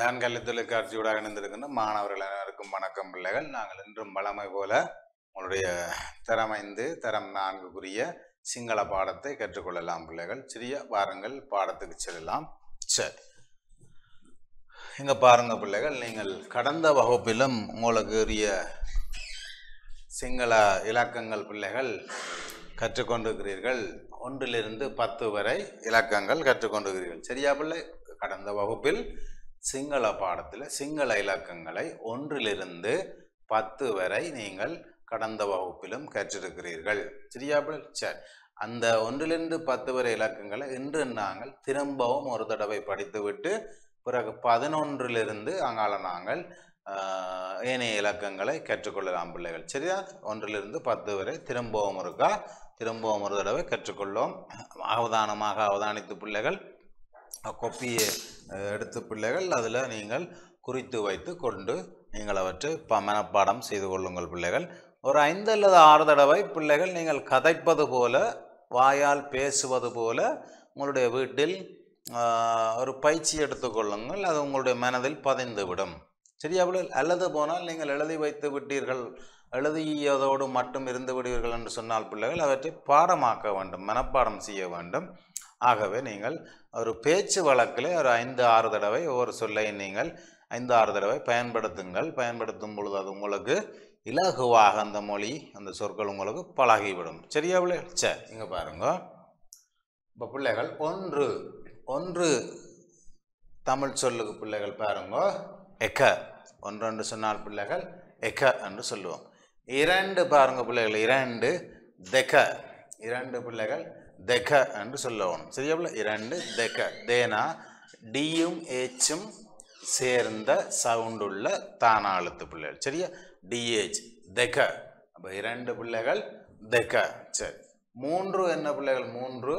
Lane கல்வி தொலைக்காட்சியூடாக இணைந்திருக்கின்ற மாணவர்கள் அனைவருக்கும் வணக்கம் பிள்ளைகள் நாங்கள் இன்றும் வளமை போல உங்களுடைய தரம் ஐந்து தரம் நான்குக்குரிய சிங்கள பாடத்தை கற்றுக்கொள்ளலாம் பிள்ளைகள் சிறிய வாருங்கள் பாடத்துக்கு செல்லலாம் சரி இங்க பாருங்க பிள்ளைகள் நீங்கள் கடந்த வகுப்பிலும் உங்களுக்கு உரிய சிங்கள இலக்கங்கள் பிள்ளைகள் கற்றுக்கொண்டிருக்கிறீர்கள் ஒன்றிலிருந்து பத்து வரை இலக்கங்கள் கற்றுக்கொண்டிருக்கிறீர்கள் சரியா பிள்ளை கடந்த வகுப்பில் சிங்கள பாடத்தில் சிங்கள இலக்கங்களை ஒன்றிலிருந்து பத்து வரை நீங்கள் கடந்த வகுப்பிலும் கற்றிருக்கிறீர்கள் சரியா பிள்ளை சரி அந்த ஒன்றிலிருந்து பத்து வரை இலக்கங்களை இன்று நாங்கள் திரும்பவும் ஒரு தடவை படித்துவிட்டு பிறகு பதினொன்றிலிருந்து அங்கால நாங்கள் ஆஹ், ஏனைய இலக்கங்களை கற்றுக்கொள்ளலாம் பிள்ளைகள் சரியா ஒன்றிலிருந்து பத்து வரை திரும்பவும் இருக்கா திரும்பவும் ஒரு தடவை கற்றுக்கொள்ளோம் அவதானமாக அவதானித்து பிள்ளைகள் கொப்பியை அஹ், எடுத்து பிள்ளைகள் அதில் நீங்கள் குறித்து வைத்து கொண்டு நீங்கள் அவற்றை ப மனப்பாடம் செய்து கொள்ளுங்கள் பிள்ளைகள் ஒரு ஐந்து அல்லது ஆறு தடவை பிள்ளைகள் நீங்கள் கதைப்பது போல வாயால் பேசுவது போல உங்களுடைய வீட்டில் ஆஹ், ஒரு பயிற்சி எடுத்துக்கொள்ளுங்கள் அது உங்களுடைய மனதில் பதிந்துவிடும் சரியா பிள்ளைகள் அல்லது போனால் நீங்கள் எழுதி வைத்து விட்டீர்கள் எழுதியதோடு மட்டும் இருந்து விடுவீர்கள் என்று சொன்னால் பிள்ளைகள் அவற்றை பாடமாக்க வேண்டும் மனப்பாடம் செய்ய வேண்டும் ஆகவே நீங்கள் ஒரு பேச்சு வழக்கில் ஒரு ஐந்து ஆறு தடவை ஒவ்வொரு சொல்லை நீங்கள் ஐந்து ஆறு தடவை பயன்படுத்துங்கள் பயன்படுத்தும் பொழுது அது உங்களுக்கு இலகுவாக அந்த மொழி அந்த சொற்கள் உங்களுக்கு பழகிவிடும் சரியா பிள்ளைகள் சரி இங்கே பாருங்க இப்போ பிள்ளைகள் ஒன்று ஒன்று தமிழ் சொல்லுக்கு பிள்ளைகள் பாருங்க எக்க ஒன்று என்று சொன்னால் பிள்ளைகள் எக்க என்று சொல்லுவோம் இரண்டு பாருங்க பிள்ளைகள் இரண்டு தெக்க இரண்டு பிள்ளைகள் தெக்க என்று சொல்லணும் சரியா பிள்ளை இரண்டு தெக்க தேனா டியும் ஏச்சும் சேர்ந்த சவுண்டுள்ள தானா எழுத்து பிள்ளைகள் சரியா டிஏச் தெக்க அப்போ இரண்டு பிள்ளைகள் தெக்க சரி மூன்று என்ன பிள்ளைகள் மூன்று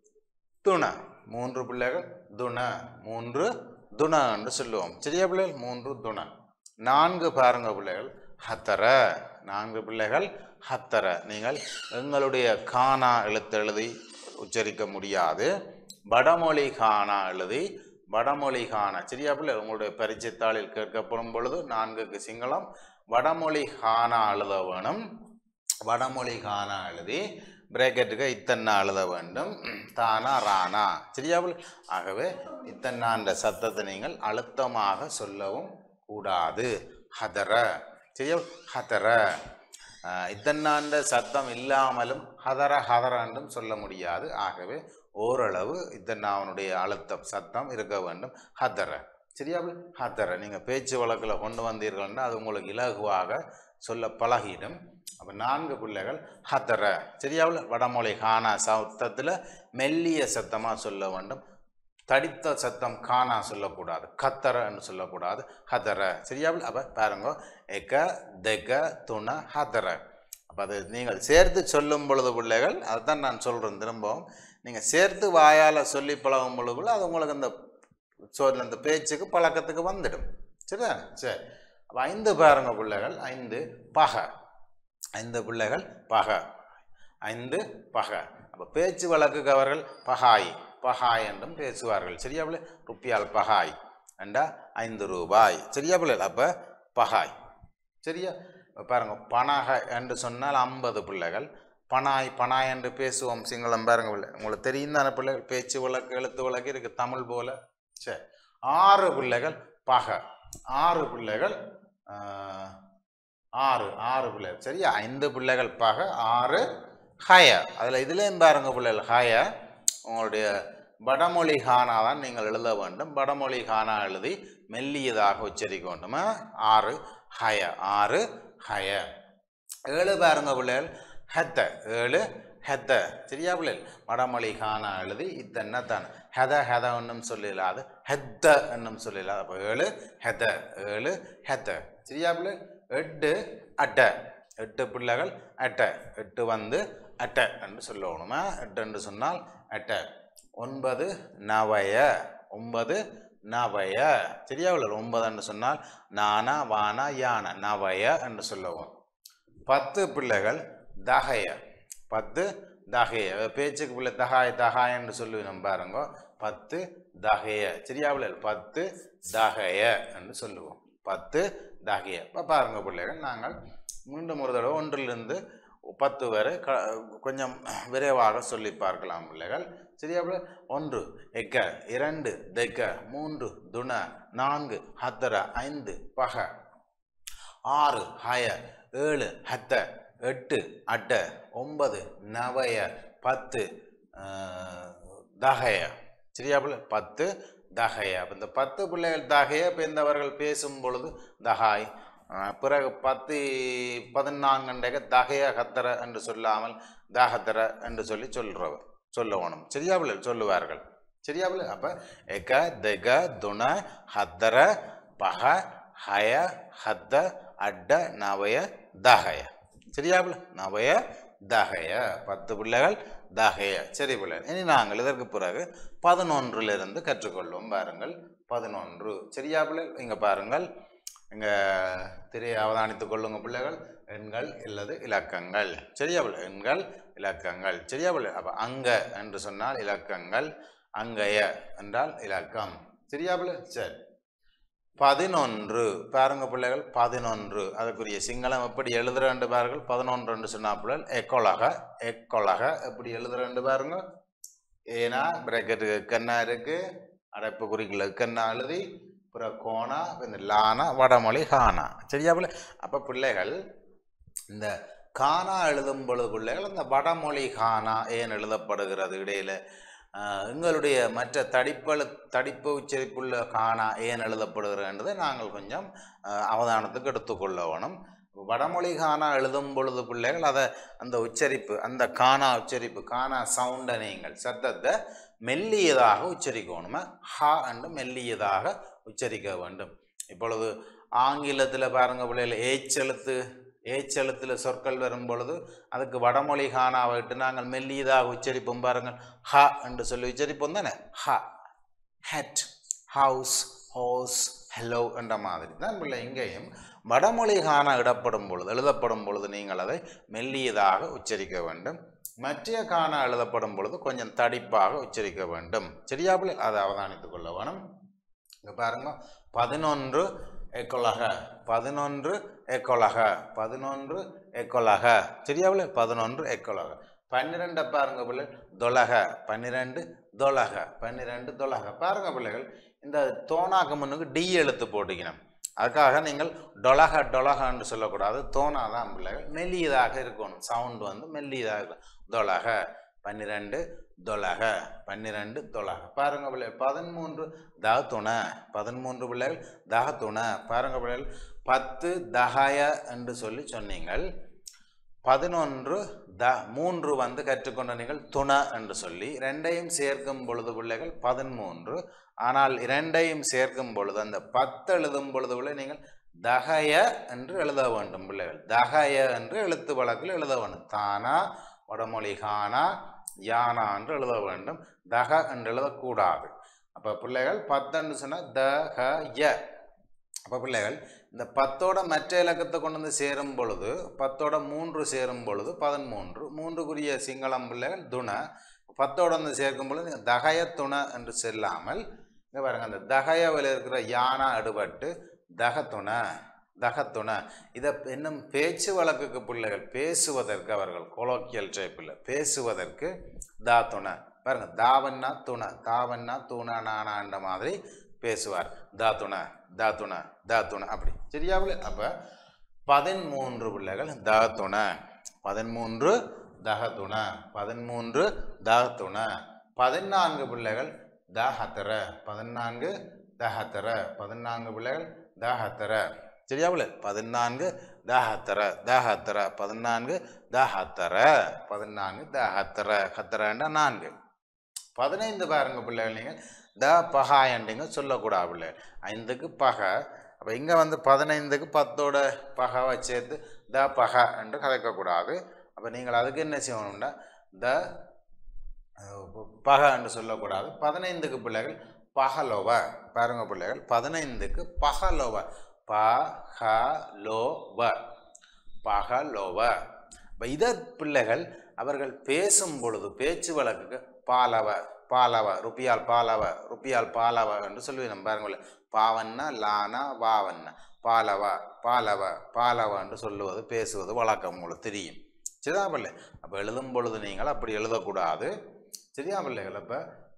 துண மூன்று பிள்ளைகள் துண மூன்று துண என்று சொல்லுவோம் சரியா பிள்ளைகள் மூன்று துண நான்கு பாருங்க பிள்ளைகள் ஹத்தர நான்கு பிள்ளைகள் ஹத்தர நீங்கள் எங்களுடைய கானா எழுத்து எழுதி உச்சரிக்க முடியாது வடமொழி கானா எழுதி வடமொழி காண சரியா பிள்ளை உங்களுடைய பரிச்சைத்தாளில் கேட்கப்படும் பொழுது நான்குக்கு சிங்களம் வடமொழி காணா எழுத வேணும் வடமொழி காணா எழுதி பிரேக்கெட்டுக்கு இத்தன்னா எழுத வேண்டும் தானா ரானா சரியாவில் ஆகவே இத்தன்னான்ற சத்தத்தை நீங்கள் அழுத்தமாக சொல்லவும் கூடாது ஹதர சரியா ஹதர ஆஹ், இத்தன்னான்ற சத்தம் இல்லாமலும் ஹதர ஹதர என்றும் சொல்ல முடியாது ஆகவே ஓரளவு இத்தன்னாவனுடைய அழுத்தம் சத்தம் இருக்க வேண்டும் ஹதர சரியாவில் ஹதர நீங்கள் பேச்சு வழக்கில் கொண்டு வந்தீர்கள்னா அது உங்களுக்கு இலகுவாக சொல்ல பழகிடும் அப்போ நான்கு பிள்ளைகள் ஹத்தர சரியாவில் வடமொழி காணா சத்தத்தில் மெல்லிய சத்தமாக சொல்ல வேண்டும் தடித்த சத்தம் காணா சொல்லக்கூடாது கத்தரன்னு சொல்லக்கூடாது ஹதர சரியாவில் அப்போ பாருங்க எக்க தெக்க துண ஹதர அப்போ அது நீங்கள் சேர்த்து சொல்லும் பொழுது பிள்ளைகள் அதுதான் நான் சொல்கிறேன் திரும்பவும் நீங்கள் சேர்த்து வாயால் சொல்லி பழகும் பொழுது அது உங்களுக்கு அந்த சொல் அந்த பேச்சுக்கு பழக்கத்துக்கு வந்துடும் சரியா சரி அப்போ ஐந்து பாருங்க பிள்ளைகள் ஐந்து பகை ஐந்து பிள்ளைகள் பகை ஐந்து பகை அப்போ பேச்சு வழக்குக்கு அவர்கள் பகாய் பகாய் என்றும் பேசுவார்கள் சரியா பிள்ளை ருப்பியால் பகாய் என்றா ஐந்து ரூபாய் சரியா பிள்ளை அப்போ பகாய் சரியா இப்ப பாருங்க பணக என்று சொன்னால் ஐம்பது பிள்ளைகள் பனாய் பனாய் என்று பேசுவோம் சிங்களம் பாருங்க பிள்ளை உங்களுக்கு தெரியும் தானே பிள்ளைகள் பேச்சு வழக்கு எழுத்து வழக்கு இருக்கு தமிழ் போல சரி ஆறு பிள்ளைகள் பகை ஆறு பிள்ளைகள் ஆஹ், ஆறு ஆறு பிள்ளைகள் சரியா ஐந்து பிள்ளைகள் பகை ஆறு ஹய அதில் இதுலேயும் பாருங்க பிள்ளைகள் ஹய உங்களுடைய வடமொழி கானா தான் நீங்கள் எழுத வேண்டும் வடமொழி கானா எழுதி மெல்லியதாக உச்சரிக்க வேண்டும் ஆ? ஆறு ஹய ஆறு ஹய ஏழு பாருங்க பிள்ளைகள் ஹெத்த ஏழு ஹெத்த சரியா பிள்ளைகள் வடமொழி கானா எழுதி இத்தனை தான் ஹெத ஹெத ஒன்றும் சொல்லலாது ஹெத்த என்னும் சொல்லலாது அப்போ ஏழு ஹெத ஏழு ஹெத்த சரியா பிள்ளை எட்டு அட்டை எட்டு பிள்ளைகள் அட்டை எட்டு வந்து அட்டை என்று சொல்லணுமா எட்டு என்று சொன்னால் அட்டை ஒன்பது நவய ஒன்பது நவய சரியா பிள்ளை ஒன்பது என்று சொன்னால் நானா வானா யானா நவய என்று சொல்லுவோம் பத்து பிள்ளைகள் தகய பத்து தகைய பேச்சுக்கு பிள்ளை தகாய் தகாய் என்று சொல்லுவோம் பாருங்க பத்து தகைய சரியா பிள்ளைகள் பத்து தகைய என்று சொல்லுவோம் பத்து தகைய இப்போ பாருங்க பிள்ளைகள் நாங்கள் மீண்டும் ஒரு தடவை ஒன்றிலிருந்து பத்து வரை க கொஞ்சம் விரைவாக சொல்லி பார்க்கலாம் பிள்ளைகள் சரியா பிள்ளை ஒன்று எக்க இரண்டு தெக்க மூன்று துண நான்கு ஹத்தர ஐந்து பக ஆறு ஹய ஏழு ஹத்த எட்டு அட்ட ஒன்பது நவய பத்து ஆஹ், தகய சரியா பிள்ளை பத்து தகய அப்ப இந்த பத்து பிள்ளைகள் தகைய இப்போ இந்தவர்கள் பேசும் பொழுது தகாய் ஆஹ், பிறகு பத்து பதினான்கு தகைய கத்தர என்று சொல்லாமல் தாகத்தர என்று சொல்லி சொல்றவர் சொல்லணும் சரியா பிள்ளை சொல்லுவார்கள் சரியா பிள்ளை அப்ப எக தெக துண ஹத்தர பக ஹய ஹத்த அட்ட நவய தகய சரியா பிள்ளை நவய தகய பத்து பிள்ளைகள் தகய சரி பிள்ளைகள் இனி நாங்கள் இதற்கு பிறகு பதினொன்றிலிருந்து கற்றுக்கொள்வோம் பாருங்கள் பதினொன்று சரியா பிள்ளை இங்க பாருங்கள் இங்க திரையை அவதானித்துக் கொள்ளுங்க பிள்ளைகள் எண்கள் இல்லது இலக்கங்கள் சரியா பிள்ளை எண்கள் இலக்கங்கள் சரியா பிள்ளை அப்ப அங்க என்று சொன்னால் இலக்கங்கள் அங்கய என்றால் இலக்கம் சரியா பிள்ளை சரி பதினொன்று பாருங்க பிள்ளைகள் பதினொன்று அதுக்குரிய சிங்களம் எப்படி எழுதுறேன் பாருங்கள் பதினொன்று என்று சொன்னா பிள்ளைகள் எக்கொலக எக்கொலக எப்படி எழுதுறேன் பாருங்க ஏனா பிரக்கெட்டுக்கு கண்ணா இருக்கு அடைப்பு குறிக்கல கண்ணா எழுதி அப்புறம் கோணா இப்ப இந்த லானா வடமொழி ஹானா சரியா பிள்ளை அப்போ பிள்ளைகள் இந்த கானா எழுதும் பொழுது பிள்ளைகள் இந்த வடமொழி கானா ஏன் எழுதப்படுகிறது இடையில ஆஹ், எங்களுடைய மற்ற தடிப்பழு தடிப்பு உச்சரிப்புள்ள கானா ஏன் எழுதப்படுகிறன்றதை நாங்கள் கொஞ்சம் ஆஹ், அவதானத்துக்கு எடுத்துக்கொள்ள வேணும் வடமொழி கானா எழுதும் பொழுது பிள்ளைகள் அதை அந்த உச்சரிப்பு அந்த கானா உச்சரிப்பு கானா சவுண்டை நீங்கள் சத்தத்தை மெல்லியதாக உச்சரிக்கணுமா ஹா என்று மெல்லியதாக உச்சரிக்க வேண்டும் இப்பொழுது ஆங்கிலத்தில் பாருங்க பிள்ளைகள் ஏச்செழுத்து ஏச்செழுத்தில் சொற்கள் வரும் பொழுது அதுக்கு வடமொழி காணாவை விட்டு நாங்கள் மெல்லியதாக உச்சரிப்போம் பாருங்கள் ஹ என்று சொல்லி உச்சரிப்போம் தானே ஹ ஹெட் ஹவுஸ் ஹோஸ் ஹலோ என்ற மாதிரி தான் பிள்ளை இங்கேயும் வடமொழி காண இடப்படும் பொழுது எழுதப்படும் பொழுது நீங்கள் அதை மெல்லியதாக உச்சரிக்க வேண்டும் மற்ற காண எழுதப்படும் பொழுது கொஞ்சம் தடிப்பாக உச்சரிக்க வேண்டும் சரியா பிள்ளை அதை அவதானித்துக் கொள்ள வேணும் இங்க பாருங்க பதினொன்று எக்கொலக பதினொன்று எக்கொலக பதினொன்று எக்கொலக சரியா பிள்ளை பதினொன்று எக்கொலக பன்னிரெண்டை பாருங்க பிள்ளை தொலக பன்னிரெண்டு தொலக பன்னிரெண்டு தொலக பாருங்க பிள்ளைகள் இந்த தோணாக்கு முன்னுக்கு டி எழுத்து போட்டுக்கணும் அதுக்காக நீங்கள் டொலக டொலகன்னு சொல்லக்கூடாது தோணாதான் பிள்ளைகள் மெல்லியதாக இருக்கணும் சவுண்ட் வந்து மெல்லியதாக இருக்கும் தொலக பன்னிரெண்டு தொலக பன்னிரெண்டு தொலக பாருங்க பிள்ளைகள் பதிமூன்று தகத்துணை பதிமூன்று பிள்ளைகள் தகத்துணை பாருங்க பிள்ளைகள் பத்து தகய என்று சொல்லி சொன்னீங்கள் பதினொன்று த மூன்று வந்து கற்றுக்கொண்ட நீங்கள் துண என்று சொல்லி ரெண்டையும் சேர்க்கும் பொழுது பிள்ளைகள் பதிமூன்று ஆனால் இரண்டையும் சேர்க்கும் பொழுது அந்த பத்து எழுதும் பொழுது பிள்ளை நீங்கள் தகய என்று எழுத வேண்டும் பிள்ளைகள் தகய என்று எழுத்து வழக்கில் எழுத வேண்டும் தானா வடமொழி கானா யானா என்று எழுத வேண்டும் தக என்று எழுதக்கூடாது அப்போ பிள்ளைகள் பத்துன்னு சொன்னால் த ஹ ய அப்போ பிள்ளைகள் இந்த பத்தோட மற்ற இலக்கத்தை கொண்டு வந்து சேரும் பொழுது பத்தோட மூன்று சேரும் பொழுது பதிமூன்று மூன்றுக்குரிய சிங்களம் பிள்ளைகள் துண பத்தோட வந்து சேர்க்கும் பொழுது நீங்க தகய துண என்று செல்லாமல் இங்கே பாருங்க அந்த தகயவில் இருக்கிற யானா எடுபட்டு தகத்துண தகத்துண இதை இன்னும் பேச்சு வழக்குக்கு பிள்ளைகள் பேசுவதற்கு அவர்கள் கொலோக்கியல் டைப்பில் பேசுவதற்கு தாத்துண பாருங்க தாவன்னா துண தாவன்னா தூணா நானான்ற மாதிரி பேசுவார் தாத்துண தாத்துண தாத்துண அப்படி சரியாவில் அப்போ பதிமூன்று பிள்ளைகள் தாத்துண பதிமூன்று தகத்துண பதிமூன்று தாத்துண பதினான்கு பிள்ளைகள் தாஹத்தர பதினான்கு தாஹத்தர பதினான்கு பிள்ளைகள் தாஹத்தர சரியாவில் பதினான்கு தாஹத்தர தாஹத்தர பதினான்கு தாஹத்தர பதினான்கு தாஹத்தர ஹத்தரண்டா நான்கு பதினைந்து பாருங்க பிள்ளைகள் நீங்கள் த பகாயண்டிங்க சொல்லக்கூடாது பிள்ளைகள் ஐந்துக்கு பக அப்போ இங்கே வந்து பதினைந்துக்கு பத்தோட பகாவை சேர்த்து த பக என்று கதைக்கக்கூடாது அப்போ நீங்கள் அதுக்கு என்ன செய்யணும்னா த அஹ், பக என்று சொல்லக்கூடாது பதினைந்துக்கு பிள்ளைகள் பகலோவ பாருங்க பிள்ளைகள் பதினைந்துக்கு பகலோவ பகலோவ பகலோவ இப்போ இதை பிள்ளைகள் அவர்கள் பேசும் பொழுது பேச்சு வழக்குக்கு பாலவ பாலவ ருப்பியால் பாலவ ருப்பியால் பாலவ என்று சொல்லுவேன் பாருங்களேன் பாவன்னா லானா வாவன்னா பாலவா பாலவ பாலவ என்று சொல்லுவது பேசுவது வழக்கம் உங்களுக்கு தெரியும் சரியா பிள்ளை அப்போ எழுதும் பொழுது நீங்கள் அப்படி எழுதக்கூடாது சரியா பிள்ளைகள் அப்போ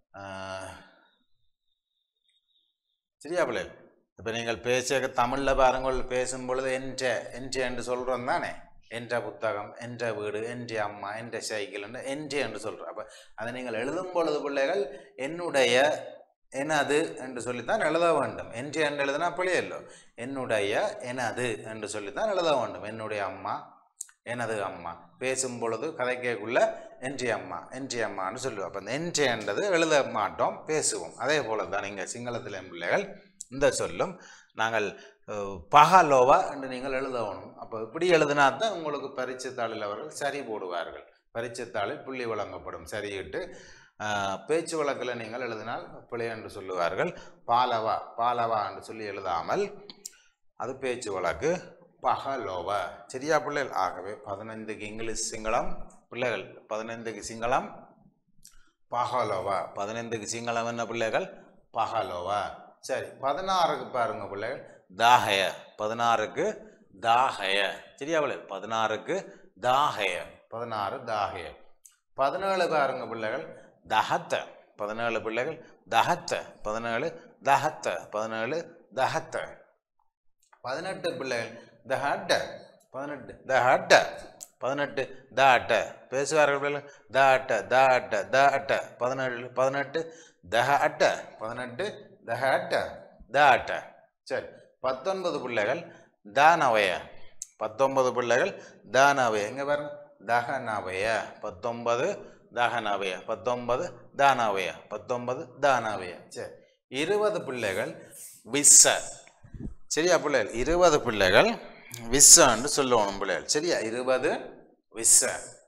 சரியா பிள்ளைகள் இப்போ நீங்கள் பேச தமிழில் பாருங்கள் பேசும் பொழுது என்ற என்ற என்று சொல்கிறோம் தானே என்ற புத்தகம் என்ற வீடு என்ற அம்மா என்ற சைக்கிள் என்று என்ற என்று சொல்கிறோம் அப்போ அதை நீங்கள் எழுதும் பொழுது பிள்ளைகள் என்னுடைய எனது என்று சொல்லித்தான் எழுத வேண்டும் என்று என்று எழுதினா பிள்ளையல்லோ என்னுடைய எனது என்று சொல்லித்தான் எழுத வேண்டும் என்னுடைய அம்மா எனது அம்மா பேசும் பொழுது கதைக்கக்குள்ள என்றி அம்மா என்றி அம்மான்னு சொல்லுவோம் அப்போ இந்த என்று என்றது எழுத மாட்டோம் பேசுவோம் அதே போல தான் நீங்கள் சிங்களத்தில் என் பிள்ளைகள் இந்த சொல்லும் நாங்கள் அஹ், பகலோவா என்று நீங்கள் எழுதணும் அப்போ இப்படி எழுதினா தான் உங்களுக்கு பரீட்சைத்தாளில் அவர்கள் சரி போடுவார்கள் பரீட்சைத்தாளில் புள்ளி வழங்கப்படும் சரியிட்டு அஹ், பேச்சு வழக்கில் நீங்கள் எழுதினால் பிழை என்று சொல்லுவார்கள் பாலவா பாலவா என்று சொல்லி எழுதாமல் அது பேச்சு வழக்கு பகலோவா சரியா பிள்ளைகள் ஆகவே பதினைந்துக்கு இங்கிலீஷ் சிங்களம் பிள்ளைகள் பதினைந்துக்கு சிங்களம் பகலோவா பதினைந்துக்கு சிங்களம் என்ன பிள்ளைகள் பகலோவா சரி பதினாறுக்கு பாருங்க பிள்ளைகள் தாகய பதினாறுக்கு தாகய சரியா பிள்ளைகள் பதினாறுக்கு தாகய பதினாறு தாகய பதினேழு பாருங்க பிள்ளைகள் தஹத்த பதினேழு பிள்ளைகள் தஹத்த பதினேழு தஹத்த பதினேழு தஹத்த பதினெட்டு பிள்ளைகள் த ஹட்ட பதினெட்டு த ஹட்ட பதினெட்டு த அட்ட பேசுவார்கள் பிள்ளைகள் த அட்ட த அட்ட த அட்ட பதினேழு பதினெட்டு தஹ அட்ட பதினெட்டு தஹ அட்ட த அட்ட சரி பத்தொன்பது பிள்ளைகள் தானவய பத்தொன்பது பிள்ளைகள் தானவய எங்கே பாருங்க தகனவய பத்தொன்பது தகனவய பத்தொன்பது தானவய பத்தொன்பது தானவய சரி இருபது பிள்ளைகள் விஸ்ஸ சரியா பிள்ளைகள் இருபது பிள்ளைகள் விஸ்ஸன்னு சொல்லுவோம் பிள்ளைகள் சரியா இருபது விஸ்ஸ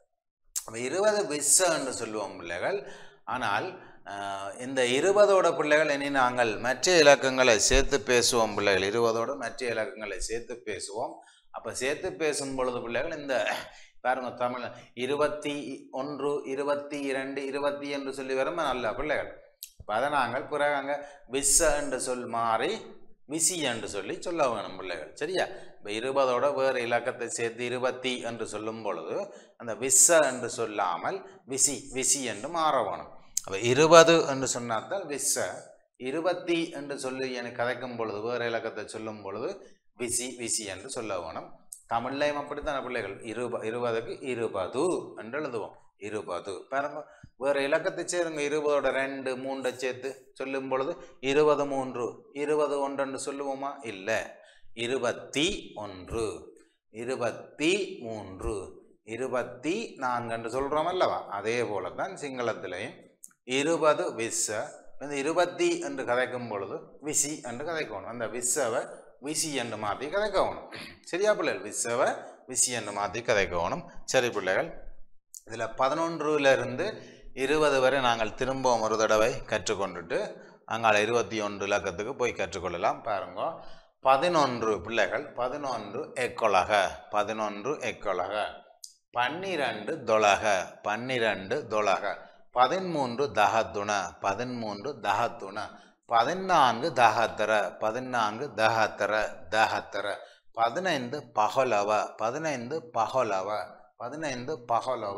அப்ப இருபது விஸ்ஸன்னு சொல்லுவோம் பிள்ளைகள் ஆனால் ஆஹ், இந்த இருபதோட பிள்ளைகள் இனி நாங்கள் மற்ற இலக்கங்களை சேர்த்து பேசுவோம் பிள்ளைகள் இருபதோட மற்ற இலக்கங்களை சேர்த்து பேசுவோம் அப்போ சேர்த்து பேசும் பொழுது பிள்ளைகள் இந்த பாருங்க தமிழ் இருபத்தி ஒன்று இருபத்தி இரண்டு இருபத்தி என்று சொல்லி வரும் நல்ல பிள்ளைகள் அப்போ அதை நாங்கள் பிறகு அங்கே விஸ்ஸ என்று சொல் மாறி விசி என்று சொல்லி சொல்ல வேணும் பிள்ளைகள் சரியா இப்போ இருபதோட வேறு இலக்கத்தை சேர்த்து இருபத்தி என்று சொல்லும் பொழுது அந்த விஸ்ஸ என்று சொல்லாமல் விசி விசி என்று மாற வேணும் அப்போ இருபது என்று சொன்னால்தான் விஸ்ஸ இருபத்தி என்று சொல்லி எனக்கு கதைக்கும் பொழுது வேறு இலக்கத்தை சொல்லும் பொழுது விசி விசி என்று சொல்ல வேணும் தமிழ்லையும் அப்படித்தான பிள்ளைகள் இருப இருபதுக்கு இருபது என்று எழுதுவோம் இருபது பாருங்க வேறு இலக்கத்தை சேருங்க இருபதோட ரெண்டு மூன்றை சேர்த்து சொல்லும் பொழுது இருபது மூன்று இருபது ஒன்றென்று சொல்லுவோமா இல்லை இருபத்தி ஒன்று இருபத்தி மூன்று இருபத்தி நான்கு என்று சொல்கிறோம் அல்லவா அதே போல தான் சிங்களத்திலையும் இருபது விஸ்ஸ இந்த இருபத்தி என்று கதைக்கும் பொழுது விசி என்று கதைக்கணும் அந்த விஸ்ஸவை விசி என்று மாற்றி கதைக்கணும் சரியா பிள்ளைகள் விஸ்ஸவை விசி என்று மாற்றி கதைக்கணும் சரி பிள்ளைகள் இதில் பதினொன்றுல இருந்து இருபது வரை நாங்கள் திரும்பவும் ஒரு தடவை கற்றுக்கொண்டுட்டு அங்கால இருபத்தி ஒன்று இலக்கத்துக்கு போய் கற்றுக்கொள்ளலாம் பாருங்க பதினொன்று பிள்ளைகள் பதினொன்று எக்கொலக பதினொன்று எக்கொலக பன்னிரண்டு தொலக பன்னிரண்டு தொலக பதிமூன்று தகத்துண பதிமூன்று தகத்துண பதினான்கு தகத்தர பதினான்கு தகத்தர தகத்தர பதினைந்து பகலவ பதினைந்து பகலவ பதினைந்து பகலவ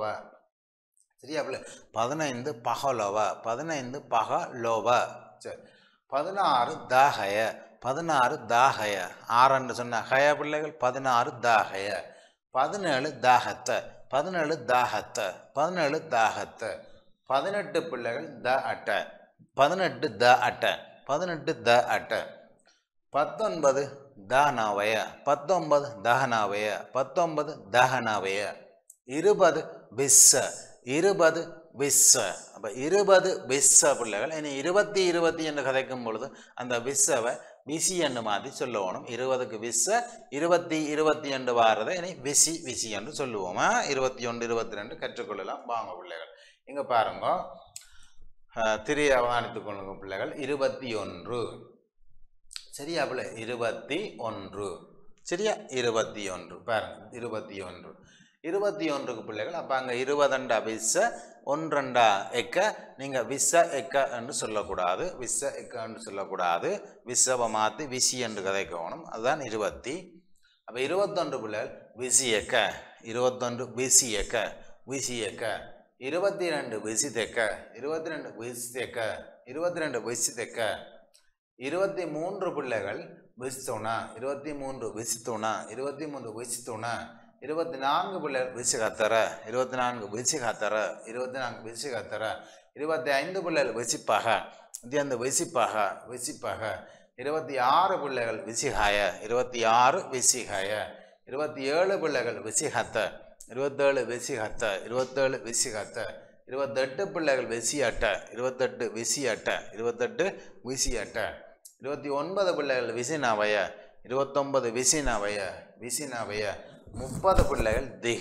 சரியா பிள்ளை பதினைந்து பகலோவ பதினைந்து பகலோவ சரி பதினாறு தாகய பதினாறு தாகய ஆறன்று சொன்ன ஹய பிள்ளைகள் பதினாறு தாகய பதினேழு தாகத்த பதினேழு தாகத்த பதினேழு தாகத்த பதினெட்டு பிள்ளைகள் த அட்ட பதினெட்டு த அட்ட பதினெட்டு த அட்ட பத்தொன்பது தானாவய பத்தொன்பது தகனாவய பத்தொன்பது தகனாவய இருபது விஸ்ஸ இருபது விஸ்ஸ அப்போ இருபது விஸ்ஸ பிள்ளைகள் இனி இருபத்தி இருபத்தி என்று கதைக்கும் பொழுது அந்த விஸ்ஸவை விசி என்று மாற்றி சொல்லணும் இருபதுக்கு விஸ்ஸ இருபத்தி இருபத்தி என்று வாரதை இனி விசி விசி என்று சொல்லுவோமா இருபத்தி ஒன்று இருபத்தி ரெண்டு கற்றுக்கொள்ளலாம் வாங்க பிள்ளைகள் இங்கே பாருங்க அஹ், திரையை அவதானித்துக் கொள்ளுங்க பிள்ளைகள் இருபத்தி ஒன்று சரியா பிள்ளை இருபத்தி ஒன்று சரியா இருபத்தி ஒன்று பாருங்க இருபத்தி ஒன்று இருபத்தி ஒன்றுக்கு பிள்ளைகள் அப்போ அங்கே இருபதண்டா விச ஒன்றண்டா எக்க நீங்கள் விச எக்க என்று சொல்லக்கூடாது விச எக்க என்று சொல்லக்கூடாது விசவை மாற்றி விசி என்று கதைக்கணும் அதுதான் இருபத்தி அப்போ இருபத்தொன்று பிள்ளைகள் விசி எக்க இருபத்தொன்று விசி எக்க விசி எக்க இருபத்தி ரெண்டு விசி தெக்க இருபத்தி ரெண்டு விசி தெக்க இருபத்தி ரெண்டு விசி தெக்க இருபத்தி மூன்று பிள்ளைகள் விசித்துணா இருபத்தி மூன்று விசித்துணா இருபத்தி மூன்று விசித்துணா இருபத்தி நான்கு பிள்ளைகள் விசி கத்தர இருபத்தி நான்கு விசி கத்தர இருபத்தி நான்கு விசி கத்தர இருபத்தி ஐந்து பிள்ளைகள் விசிப்பாக இது அந்த விசிப்பாக விசிப்பாக இருபத்தி ஆறு பிள்ளைகள் விசிகாய இருபத்தி ஆறு விசிகாய இருபத்தி ஏழு பிள்ளைகள் விசிகத்த இருபத்தேழு விசிகத்த இருபத்தேழு விசிகத்த இருபத்தெட்டு பிள்ளைகள் விசி அட்ட இருபத்தெட்டு விசி அட்ட இருபத்தெட்டு விசி அட்ட இருபத்தி ஒன்பது பிள்ளைகள் விசினாவய இருபத்தொன்பது விசினாவய விசினாவய முப்பது பிள்ளைகள் திக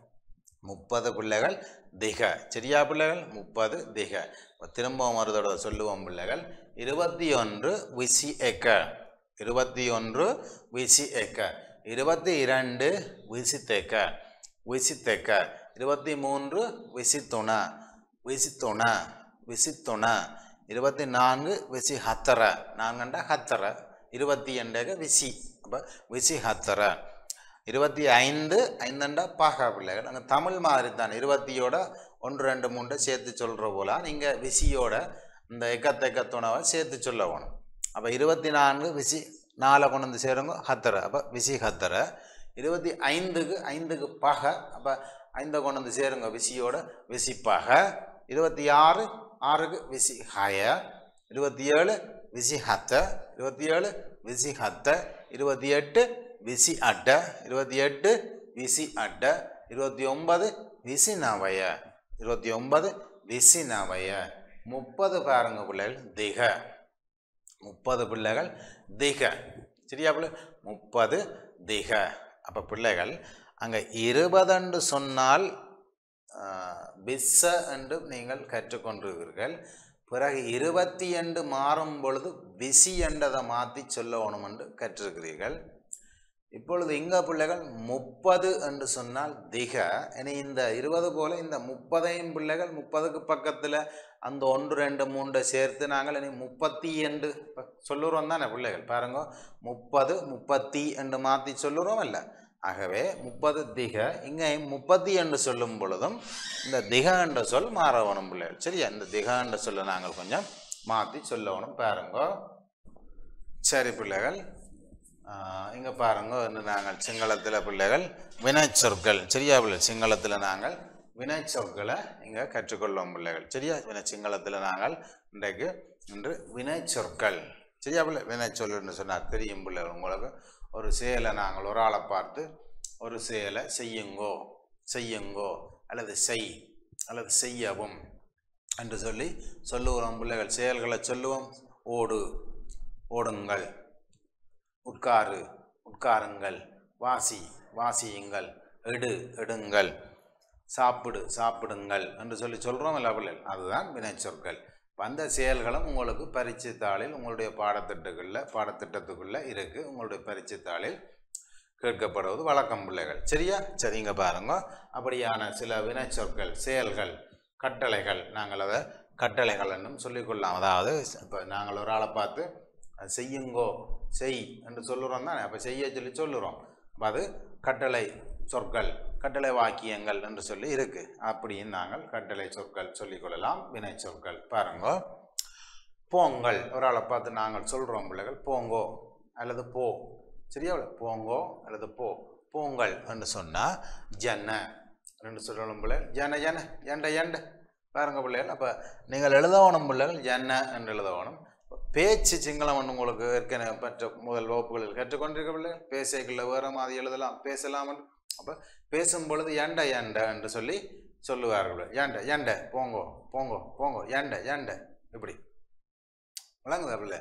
முப்பது பிள்ளைகள் திக சரியா பிள்ளைகள் முப்பது திக இப்ப திரும்பவும் ஒரு தடவை சொல்லுவோம் பிள்ளைகள் இருபத்தி ஒன்று விசி எக்க இருபத்தி ஒன்று விசி எக்க இருபத்தி இரண்டு விசி தெக்க விசி தெக்க இருபத்தி மூன்று விசித்துண விசித்துண விசித்துண இருபத்தி நான்கு விசி ஹத்தர நான்கண்ட ஹத்தர இருபத்தி எண்டக விசி அப்போ விசி ஹத்தர இருபத்தி ஐந்து ஐந்தண்டா பாகா பிள்ளைகள் அங்கே தமிழ் மாதிரி தான் இருபத்தியோட ஒன்று ரெண்டு மூன்று சேர்த்து சொல்கிற போல நீங்கள் விசியோட இந்த எக்கத்தெக்கத்துணவை சேர்த்து சொல்ல வேணும் அப்போ இருபத்தி நான்கு விசி நாலை கொண்டு வந்து சேருங்க ஹத்தர அப்போ விசி ஹத்தர இருபத்தி ஐந்துக்கு ஐந்துக்கு பக அப்போ ஐந்தை கொண்டு வந்து சேருங்க விசியோட விசிப்பாக இருபத்தி ஆறு ஆறுக்கு விசி ஹாய இருபத்தி ஏழு விசி ஹத்த இருபத்தி ஏழு விசி ஹத்த இருபத்தி எட்டு விசி அட்ட இருபத்தி எட்டு விசி அட்ட இருபத்தி ஒன்பது விசி நவய இருபத்தி ஒன்பது விசி நவய முப்பது பாருங்க பிள்ளைகள் திக முப்பது பிள்ளைகள் திக சரியா பிள்ளை முப்பது திக அப்போ பிள்ளைகள் அங்கே இருபதென்று சொன்னால் பிஸ்ஸ என்று நீங்கள் கற்றுக்கொண்டிருக்கிறீர்கள் பிறகு இருபத்தி என்று மாறும் பொழுது பிசி என்றதை மாற்றி சொல்லணும் என்று கற்றிருக்கிறீர்கள் இப்பொழுது இங்க பிள்ளைகள் முப்பது என்று சொன்னால் திக இனி இந்த இருபது போல இந்த முப்பதையும் பிள்ளைகள் முப்பதுக்கு பக்கத்தில் அந்த ஒன்று ரெண்டு மூன்றை சேர்த்து நாங்கள் இனி முப்பத்தி என்று சொல்லுறோம் தானே பிள்ளைகள் பாருங்க முப்பது முப்பத்தி என்று மாற்றி சொல்லுறோம் இல்லை ஆகவே முப்பது திக இங்கே முப்பத்தி என்று சொல்லும் பொழுதும் இந்த திக என்ற சொல் மாறவணும் பிள்ளைகள் சரியா இந்த திக என்ற சொல்ல நாங்கள் கொஞ்சம் மாற்றி சொல்லணும் பாருங்க சரி பிள்ளைகள் இங்கே பாருங்க இன்று நாங்கள் சிங்களத்தில் பிள்ளைகள் வினைச்சொற்கள் சரியா பிள்ளை சிங்களத்தில் நாங்கள் வினைச்சொற்களை இங்கே கற்றுக்கொள்வோம் பிள்ளைகள் சரியா வினை சிங்களத்தில் நாங்கள் இன்றைக்கு இன்று வினைச்சொற்கள் சரியா பிள்ளை வினைச்சொல்லுன்னு சொன்னால் தெரியும் பிள்ளைகள் உங்களுக்கு ஒரு செயலை நாங்கள் ஒரு ஆளை பார்த்து ஒரு செயலை செய்யுங்கோ செய்யுங்கோ அல்லது செய் அல்லது செய்யவும் என்று சொல்லி சொல்லுகிறோம் பிள்ளைகள் செயல்களை சொல்லுவோம் ஓடு ஓடுங்கள் உட்காரு உட்காருங்கள் வாசி வாசியுங்கள் எடு எடுங்கள் சாப்பிடு சாப்பிடுங்கள் என்று சொல்லி சொல்கிறோம் இல்லை பிள்ளைகள் அதுதான் வினைச்சொற்கள் அந்த செயல்களும் உங்களுக்கு பரீட்சை தாளில் உங்களுடைய பாடத்திட்டங்களில் பாடத்திட்டத்துக்குள்ளே இருக்குது உங்களுடைய பரீட்சை தாளில் கேட்கப்படுவது வழக்கம் பிள்ளைகள் சரியா சரிங்க பாருங்க அப்படியான சில வினைச்சொற்கள் செயல்கள் கட்டளைகள் நாங்கள் அதை கட்டளைகள் என்னும் சொல்லிக்கொள்ளலாம் அதாவது இப்போ நாங்கள் ஒரு ஆளை பார்த்து அது செய்யுங்கோ செய் என்று சொல்லுறோம் தானே அப்போ செய்ய சொல்லி சொல்லுறோம் அப்போ அது கட்டளை சொற்கள் கட்டளை வாக்கியங்கள் என்று சொல்லி இருக்கு அப்படின்னு நாங்கள் கட்டளை சொற்கள் சொல்லிக்கொள்ளலாம் வினை சொற்கள் பாருங்க போங்கள் ஒரு ஆளை பார்த்து நாங்கள் சொல்கிறோம் பிள்ளைகள் போங்கோ அல்லது போ சரியா போங்கோ அல்லது போ போங்கள் என்று சொன்னால் ஜன ரெண்டு சொல்லணும் பிள்ளைகள் ஜன ஜன எண்ட எண்ட பாருங்க பிள்ளைகள் அப்போ நீங்கள் எழுதவணும் பிள்ளைகள் ஜன என்று எழுதவணும் பேச்சு சிங்களம் ஒன்று உங்களுக்கு ஏற்கனவே மற்ற முதல் வகுப்புகளில் கற்றுக்கொண்டிருக்க பிள்ளைகள் பேசைக்குள்ள வேறு மாதிரி எழுதலாம் பேசலாம் என்று அப்போ பேசும் பொழுது எண்ட எண்ட என்று சொல்லி சொல்லுவார்கள் எண்ட எண்ட போங்கோ போங்கோ போங்கோ எண்ட எண்ட இப்படி விளங்குதா பிள்ளை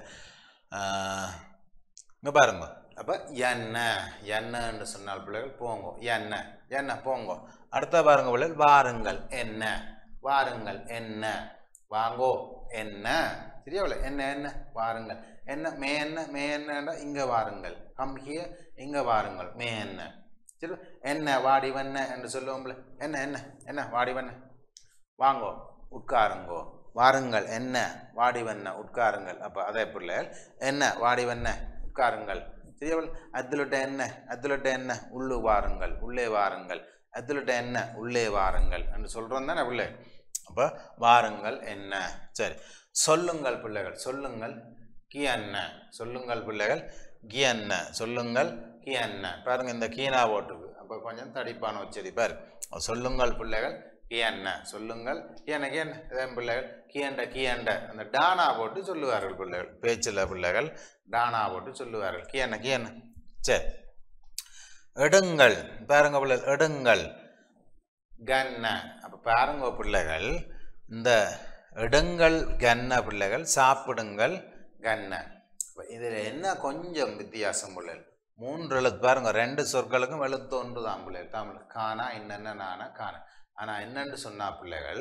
இங்கே பாருங்க அப்போ என்ன என்னன்னு சொன்னால் பிள்ளைகள் போங்கோ என்ன என்ன போங்கோ அடுத்த பாருங்க பிள்ளைகள் வாருங்கள் என்ன வாருங்கள் என்ன வாங்கோ என்ன சரியாவில் என்ன என்ன வாருங்கள் என்ன மே என்ன மே என்னடா இங்கே வாருங்கள் கம் ஹியர் இங்கே வாருங்கள் மே என்ன சரி என்ன வாடி வண்ண என்று சொல்லுவோம்ல என்ன என்ன என்ன வாடி வண்ண வாங்கோ உட்காருங்கோ வாருங்கள் என்ன வாடி வண்ண உட்காருங்கள் அப்போ அதே பிள்ளைகள் என்ன வாடி வண்ண உட்காருங்கள் தெரியவள் அதுலட்ட என்ன அதுலட்ட என்ன உள்ளு வாருங்கள் உள்ளே வாருங்கள் அதுலட்ட என்ன உள்ளே வாருங்கள் என்று சொல்கிறோம் தானே பிள்ளை அப்போ வாருங்கள் என்ன சரி சொல்லுங்கள் பிள்ளைகள் சொல்லுங்கள் கி என்ன சொல்லுங்கள் பிள்ளைகள் கி என்ன சொல்லுங்கள் கி என்ன பாருங்க இந்த கீனா போட்டுருக்கு அப்போ கொஞ்சம் தடிப்பான உச்சரிப்பார் சொல்லுங்கள் பிள்ளைகள் கி என்ன சொல்லுங்கள் கி என்ன கி என்ன இதன் பிள்ளைகள் கீயண்ட கீயண்ட அந்த டானா போட்டு சொல்லுவார்கள் பிள்ளைகள் பேச்சில் பிள்ளைகள் டானா போட்டு சொல்லுவார்கள் கி என்ன கி என்ன சரி எடுங்கள் பாருங்க பிள்ளைகள் எடுங்கள் கன்ன அப்போ பாருங்க பிள்ளைகள் இந்த எடுங்கள் கன்ன பிள்ளைகள் சாப்பிடுங்கள் கன்ன இதில் என்ன கொஞ்சம் வித்தியாசம் பிள்ளைகள் மூன்று எழுத்து பாருங்க ரெண்டு சொற்களுக்கும் எழுத்து ஒன்று தான் பிள்ளைகள் தமிழ் காணா என்னென்ன நானா காணா ஆனால் என்னன்னு சொன்னா பிள்ளைகள்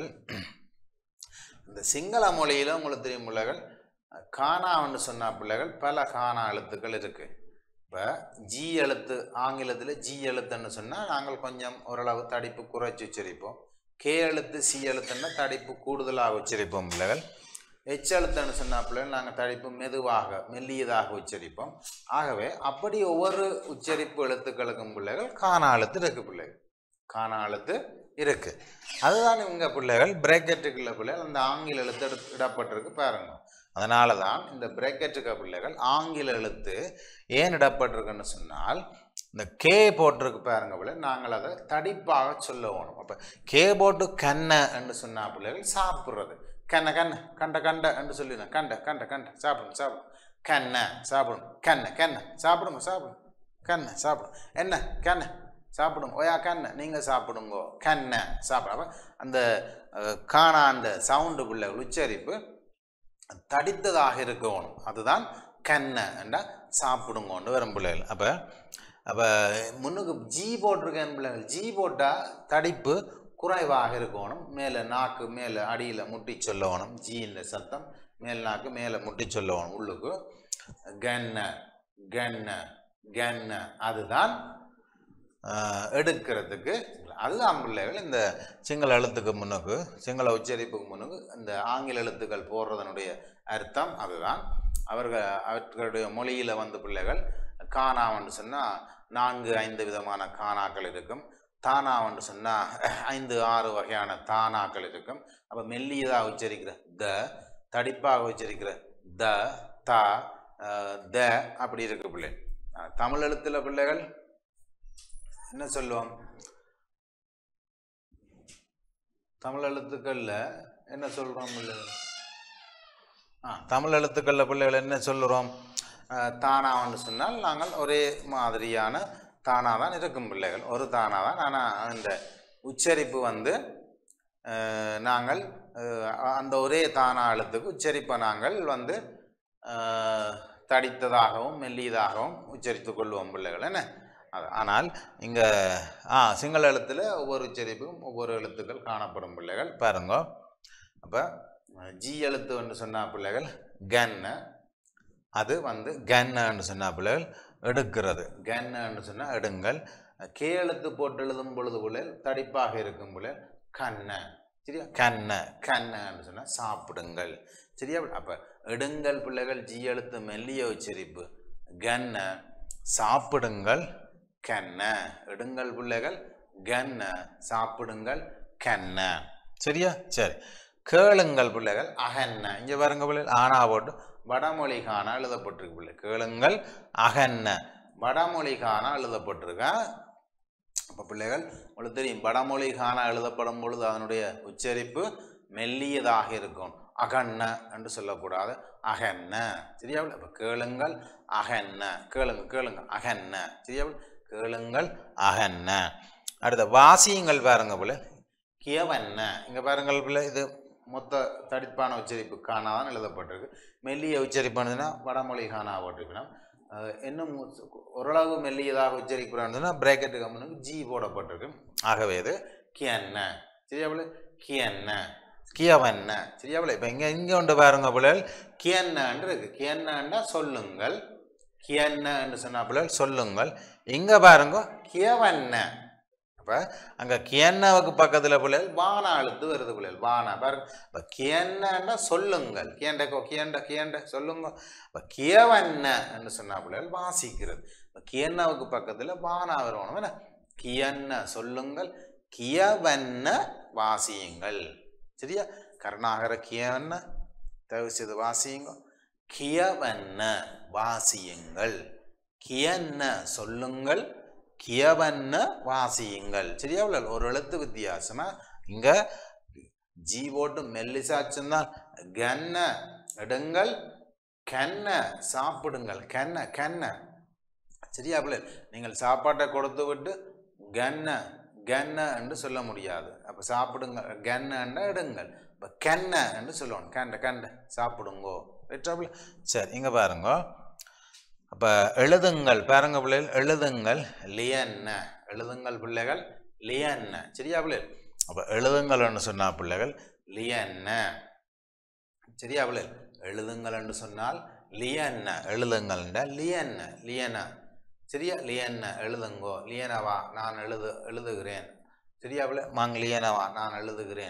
இந்த சிங்கள மொழியில் உங்களுக்கு தெரியும் பிள்ளைகள் காணான்னு சொன்னா பிள்ளைகள் பல காணா எழுத்துக்கள் இருக்குது இப்போ ஜி எழுத்து ஆங்கிலத்தில் ஜி எழுத்துன்னு சொன்னால் நாங்கள் கொஞ்சம் ஓரளவு தடிப்பு குறைச்சி உச்சரிப்போம் கே எழுத்து சி எழுத்துன்னா தடிப்பு கூடுதலாக உச்சரிப்போம் பிள்ளைகள் எச் எழுத்துன்னு சொன்ன பிள்ளைகள் நாங்கள் தடிப்பு மெதுவாக மெல்லியதாக உச்சரிப்போம் ஆகவே அப்படி ஒவ்வொரு உச்சரிப்பு எழுத்துக்களுக்கும் பிள்ளைகள் காணா எழுத்து இருக்கு பிள்ளைகள் காணா எழுத்து இருக்கு அதுதான் இவங்க பிள்ளைகள் பிரேக்கெட்டுக்குள்ள பிள்ளைகள் அந்த ஆங்கில எழுத்து எடுத்து இடப்பட்டிருக்கு பாருங்க அதனால தான் இந்த பிரேக்கெட்டுக்க பிள்ளைகள் ஆங்கில எழுத்து ஏன் இடப்பட்டிருக்குன்னு சொன்னால் இந்த கே போட்டிருக்கு பாருங்க பிள்ளை நாங்கள் அதை தடிப்பாக சொல்ல வேணும் அப்போ கே போட்டு கண்ண என்று சொன்னா பிள்ளைகள் சாப்பிட்றது கண்ண கண்ண கண்ட கண்ட என்று சொல்லிடுங்க கண்ட கண்ட கண்ட சாப்பிடுங்க சாப்பிடும் கண்ண சாப்பிடும் கண்ண கண்ண சாப்பிடுங்க சாப்பிடும் கண்ண சாப்பிடும் என்ன கண்ண சாப்பிடுங்க ஓயா கண்ண நீங்கள் சாப்பிடுங்கோ கண்ண சாப்பிட அப்ப அந்த அஹ், காணா அந்த சவுண்டு பிள்ளை உச்சரிப்பு தடித்ததாக இருக்கணும் அதுதான் கண்ணை என்றா சாப்பிடுங்கன்னு வரும் பிள்ளைகள் அப்போ அப்போ முன்னுக்கு ஜி போட்டிருக்கேன் பிள்ளைகள் ஜி போட்டால் தடிப்பு குறைவாக இருக்கணும் மேலே நாக்கு மேலே அடியில் முட்டி சொல்லணும் ஜீன்ற சத்தம் மேல் நாக்கு மேலே முட்டி சொல்லணும் உள்ளுக்கு கன்ன கன்ன கன்ன அதுதான் ஆஹ், எடுக்கிறதுக்கு அதுதான் பிள்ளைகள் இந்த சிங்கள எழுத்துக்கு முன்னுக்கு சிங்கள உச்சரிப்புக்கு முன்னுக்கு இந்த ஆங்கில எழுத்துக்கள் போடுறதனுடைய அர்த்தம் அதுதான் அவர்கள் அவர்களுடைய மொழியில் வந்து பிள்ளைகள் காணாவன்னு சொன்னால் நான்கு ஐந்து விதமான காணாக்கள் இருக்கும் தானாவன்னு சொன்னால் ஐந்து ஆறு வகையான தானாக்கள் இருக்கும் அப்போ மெல்லியதாக உச்சரிக்கிற த தடிப்பாக உச்சரிக்கிற த த அஹ், த அப்படி இருக்கு பிள்ளை ஆஹ், தமிழ் எழுத்துல பிள்ளைகள் என்ன சொல்லுவோம் தமிழ் எழுத்துக்கள்ல என்ன சொல்றோம் பிள்ளைகள் ஆ தமிழ் எழுத்துக்கள்ல பிள்ளைகள் என்ன சொல்லுறோம் தானான்னு சொன்னால் நாங்கள் ஒரே மாதிரியான தானா தான் இருக்கும் பிள்ளைகள் ஒரு தானா தான் ஆனால் அந்த உச்சரிப்பு வந்து அஹ், நாங்கள் அஹ், அந்த ஒரே தானா எழுத்துக்கு உச்சரிப்பை நாங்கள் வந்து அஹ், தடித்ததாகவும் மெல்லியதாகவும் உச்சரித்து கொள்வோம் பிள்ளைகள் என்ன அது ஆனால் இங்கே ஆ சிங்கள எழுத்தில் ஒவ்வொரு உச்சரிப்பும் ஒவ்வொரு எழுத்துக்கள் காணப்படும் பிள்ளைகள் பாருங்க அப்போ ஜி எழுத்து என்று சொன்னா பிள்ளைகள் கன்னு அது வந்து கன்னு சொன்னா பிள்ளைகள் எடுக்கிறது கன்னு சொன்னால் எடுங்கள் கே எழுத்து போட்டு எழுதும் பொழுது பிள்ளைகள் தடிப்பாக இருக்கும் பிள்ளைகள் கண்ண சரியா கண்ண கண்ணன்னு சொன்னால் சாப்பிடுங்கள் சரியா அப்போ எடுங்கள் பிள்ளைகள் ஜி எழுத்து மெல்லிய உச்சரிப்பு கன்ன சாப்பிடுங்கள் கண்ண எடுங்கள் பிள்ளைகள் கன்ன சாப்பிடுங்கள் கண்ண சரியா சரி கேளுங்கள் பிள்ளைகள் அகன்ன இங்கே பாருங்க பிள்ளைகள் ஆனா போட்டு வடமொழி காண எழுதப்பட்டிருக்கு பிள்ளை கேளுங்கள் அகன்ன வடமொழி காண எழுதப்பட்டிருக்கா அப்போ பிள்ளைகள் உங்களுக்கு தெரியும் வடமொழி காண எழுதப்படும் பொழுது அதனுடைய உச்சரிப்பு மெல்லியதாக இருக்கும் அகன்ன என்று சொல்லக்கூடாது அகன்ன சரியா அப்போ கேளுங்கள் அகன்ன கேளுங்க கேளுங்க அகன்ன சரியா கேளுங்கள் அகன்ன அடுத்த வாசியுங்கள் பாருங்க பிள்ளை கியவன்ன இங்கே பாருங்கள் பிள்ளை இது மொத்த தடிப்பான உச்சரிப்பு காணாதான் எழுதப்பட்டிருக்கு மெல்லிய உச்சரிப்பானதுன்னா வடமொழி காணா போட்டிருக்கணும் அஹ் இன்னும் ஓரளவு மெல்லியதாக உச்சரிக்கிறான்னு பிரேக்கெட்டு கம்பனுக்கு ஜி போடப்பட்டிருக்கு ஆகவே இது கியன்ன சரியாவில் கியன்ன கியவன்ன சரியாவில் இப்போ இங்கே இங்கே ஒன்று பாருங்க பிள்ளைகள் கியன்னன்று இருக்கு கியன்னன்னா சொல்லுங்கள் கியன்னன்னு சொன்னா பிள்ளைகள் சொல்லுங்கள் இங்கே பாருங்க கியவன்ன அப்போ அங்கே கியன்னாவுக்கு பக்கத்தில் பிள்ளைகள் வானா எழுத்து வருது பிள்ளைகள் வானா பாருங்க இப்போ கியன்னா சொல்லுங்கள் கியண்டக்கோ கியண்ட கியண்ட சொல்லுங்க இப்போ கியவன்னு சொன்னா பிள்ளைகள் வாசிக்கிறது இப்போ கியன்னாவுக்கு பக்கத்தில் வானா வரணும் என்ன கியன்ன சொல்லுங்கள் கியவன்ன வாசியுங்கள் சரியா கருணாகர கியவன்ன தயவு செய்து வாசியுங்க கியவன்ன வாசியுங்கள் கியன்ன சொல்லுங்கள் கியவன்ன வாசியுங்கள் சரியா உள்ள ஒரு எழுத்து வித்தியாசமா இங்க ஜி போட்டு மெல்லிசாச்சுந்தான் கன்ன எடுங்கள் கன்ன சாப்பிடுங்கள் கன்ன கன்ன சரியா பிள்ளை நீங்கள் சாப்பாட்டை கொடுத்து விட்டு கன்ன கன்ன என்று சொல்ல முடியாது அப்போ சாப்பிடுங்க கன்னன்னா எடுங்கள் இப்போ கென்ன என்று சொல்லணும் கண்ட கண்ட சாப்பிடுங்கோ வெற்றாப்புல சரி இங்கே பாருங்க அப்போ எழுதுங்கள் பாருங்க பிள்ளைகள் எழுதுங்கள் லியன்ன எழுதுங்கள் பிள்ளைகள் லியன்ன சரியா பிள்ளைகள் அப்போ எழுதுங்கள்னு சொன்னா பிள்ளைகள் லியன்ன சரியா பிள்ளைகள் எழுதுங்கள் என்று சொன்னால் லியன்ன எழுதுங்கள்ன்ற லியன்ன லியன சரியா லியன்ன எழுதுங்கோ லியனவா நான் எழுது எழுதுகிறேன் சரியா பிள்ளை மாங் லியனவா நான் எழுதுகிறேன்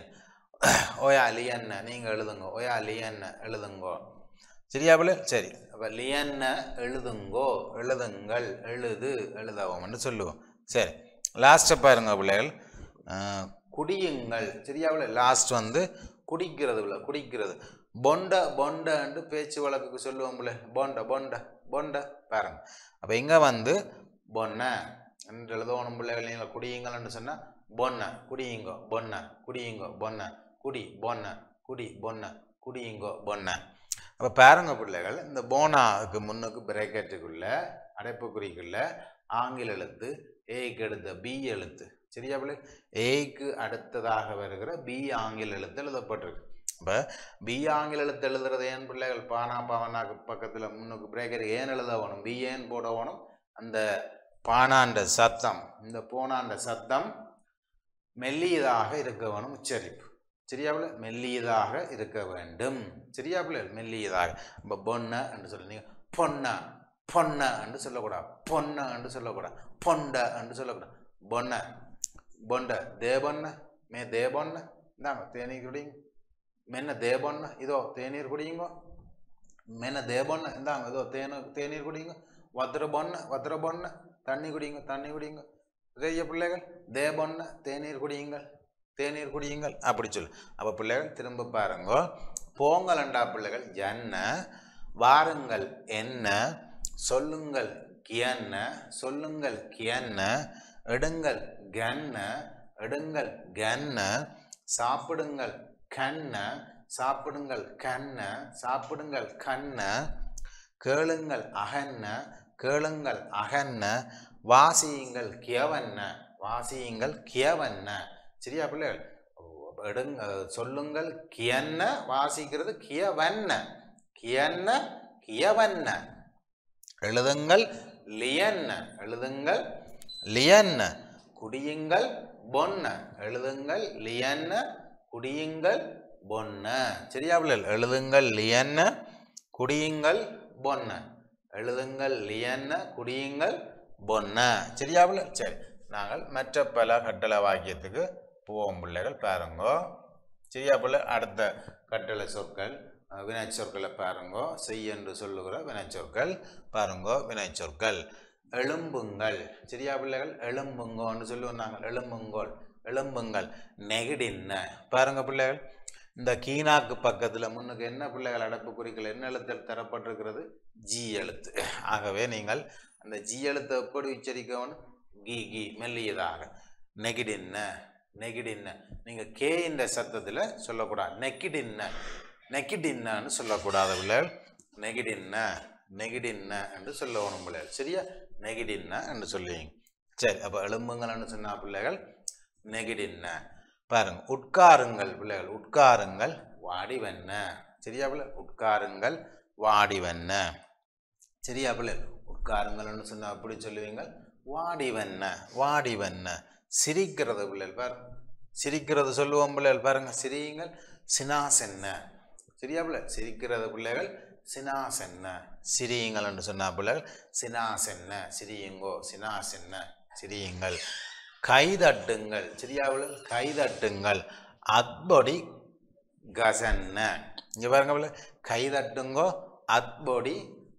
ஓயா லியன்ன நீங்கள் எழுதுங்க ஓயா லியன்ன எழுதுங்கோ சரியா பிள்ளை சரி அப்போ லியன்ன எழுதுங்கோ எழுதுங்கள் எழுது எழுதவோம்னு சொல்லுவோம் சரி லாஸ்ட்டை பாருங்க பிள்ளைகள் அஹ், குடியுங்கள் சரியா பிள்ளை லாஸ்ட் வந்து குடிக்கிறது பிள்ளை குடிக்கிறது பொண்ட பொண்டன்ட்டு பேச்சு வழக்குக்கு சொல்லுவோம் பிள்ளை பொண்ட பொண்ட பொண்ட பாருங்க அப்போ இங்கே வந்து பொன்னை என்று எழுதணும் பிள்ளைகள் நீங்கள் குடியுங்கள்னு சொன்னால் பொன்னை குடியுங்கோ பொன்னை குடியுங்கோ பொன்னை குடி பொன்னை குடி பொன்னை குடியுங்கோ பொன்னை அப்போ பாருங்க பிள்ளைகள் இந்த போனாவுக்கு முன்னுக்கு பிரேக்கெட்டுக்குள்ள அடைப்புக்குறிக்குள்ள ஆங்கில எழுத்து ஏக்கு அடுத்த பி எழுத்து சரியா பிள்ளை ஏக்கு அடுத்ததாக வருகிற பி ஆங்கில எழுத்து எழுதப்பட்டிருக்கு இப்போ பி ஆங்கில எழுத்து எழுதுறது ஏன் பிள்ளைகள் பானா பாவனாக்கு பக்கத்தில் முன்னுக்கு பிரேக்கர் ஏன் எழுத வேணும் பி ஏன் போட வேணும் அந்த பானாண்ட சத்தம் இந்த போனாண்ட சத்தம் மெல்லியதாக இருக்க வேணும் உச்சரிப்பு சரியாவில் மெல்லியதாக இருக்க வேண்டும் சரியாவில் மெல்லியதாக இப்போ பொன்ன என்று சொல்லுங்க பொன்ன பொன்ன என்று சொல்லக்கூடாது பொன்ன என்று சொல்லக்கூடாது பொண்ட என்று சொல்லக்கூடாது பொன்ன பொண்ட தேபொன்ன மே தேபொன்ன இந்தாங்க தேநீர் குடிங்க மென்ன தேபொன்ன இதோ தேநீர் குடியுங்க மென்ன தேபொன்ன இந்தாங்க இதோ தேன தேநீர் குடிங்க வத்திர பொண்ண வத்திர பொண்ண தண்ணி குடிங்க தண்ணி குடிங்க பெரிய பிள்ளைகள் தேபொன்ன தேநீர் குடியுங்கள் தேநீர் குடியுங்கள் அப்படி சொல்லு அப்போ பிள்ளைகள் திரும்ப பாருங்க போங்கலண்டா பிள்ளைகள் என்ன வாருங்கள் என்ன சொல்லுங்கள் கியன்ன சொல்லுங்கள் கியன்ன எடுங்கள் கன்ன எடுங்கள் கன்ன சாப்பிடுங்கள் கண்ண சாப்பிடுங்கள் கண்ண சாப்பிடுங்கள் கண்ண கேளுங்கள் அகன்ன கேளுங்கள் அகன்ன வாசியுங்கள் கியவன்ன வாசியுங்கள் கியவன்ன சரியா பிள்ளைகள் எடுங்க சொல்லுங்கள் கியன்ன வாசிக்கிறது கியவன்ன கியன்ன கியவன்ன எழுதுங்கள் லியன்ன எழுதுங்கள் லியன்ன குடியுங்கள் பொன்ன எழுதுங்கள் லியன்ன குடியுங்கள் பொன்ன சரியா பிள்ளைகள் எழுதுங்கள் லியன்ன குடியுங்கள் பொன்ன எழுதுங்கள் லியன்ன குடியுங்கள் பொன்ன சரியா பிள்ளை சரி நாங்கள் மற்ற பல கட்டளை வாக்கியத்துக்கு போவோம் பிள்ளைகள் பாருங்கோ சரியா பிள்ளை அடுத்த கட்டளை சொற்கள் அஹ், வினை சொற்களை பாருங்கோ செய் என்று சொல்லுகிற வினை சொற்கள் பாருங்கோ வினை சொற்கள் எழும்புங்கள் சரியா பிள்ளைகள் எழும்புங்கோன்னு சொல்லுவோம் நாங்கள் எழும்புங்கோல் எழும்புங்கள் நெகிடின்ன பாருங்க பிள்ளைகள் இந்த கீனாக்கு பக்கத்தில் முன்னுக்கு என்ன பிள்ளைகள் அடைப்பு குறிக்கல் என்ன எழுத்தில் தரப்பட்டிருக்கிறது ஜி எழுத்து ஆகவே நீங்கள் அந்த ஜி எழுத்தை எப்படி உச்சரிக்கணும் கி கி மெல்லியதாக நெகிடின்ன நெகிடின்ன நீங்கள் கே இந்த சத்தத்தில் சொல்லக்கூடாது நெக்கிடின்ன நெக்கிடின்னன்னு சொல்லக்கூடாது பிள்ளைகள் நெகிடின்ன நெகிடின்ன என்று சொல்லணும் பிள்ளைகள் சரியா நெகிடின்ன என்று சொல்லுவீங்க சரி அப்போ எலும்புங்கள்னு சொன்னா பிள்ளைகள் நெகிடின்ன பாருங்க உட்காருங்கள் பிள்ளைகள் உட்காருங்கள் வாடிவென்ன சரியா பிள்ளை உட்காருங்கள் வாடிவென்ன சரியா பிள்ளை உட்காருங்கள்னு சொன்னா அப்படி சொல்லுவீங்க வாடிவென்ன வாடிவென்ன சிரிக்கிறது பிள்ளைகள் பாருங்க சிரிக்கிறது சொல்லுவோம் பிள்ளைகள் பாருங்க சிரியுங்கள் சினாசென்ன சரியா பிள்ளை சிரிக்கிறது பிள்ளைகள் சினாசென்ன சிரியுங்கள் என்று சொன்னா பிள்ளைகள் சினாசென்ன சிரியுங்கோ சினாசென்ன சிரியுங்கள் கைதட்டுங்கள் சரியா பிள்ளைகள் கைதட்டுங்கள் அத்பொடி கசன்ன இங்க பாருங்க பிள்ளை கைதட்டுங்கோ அத்பொடி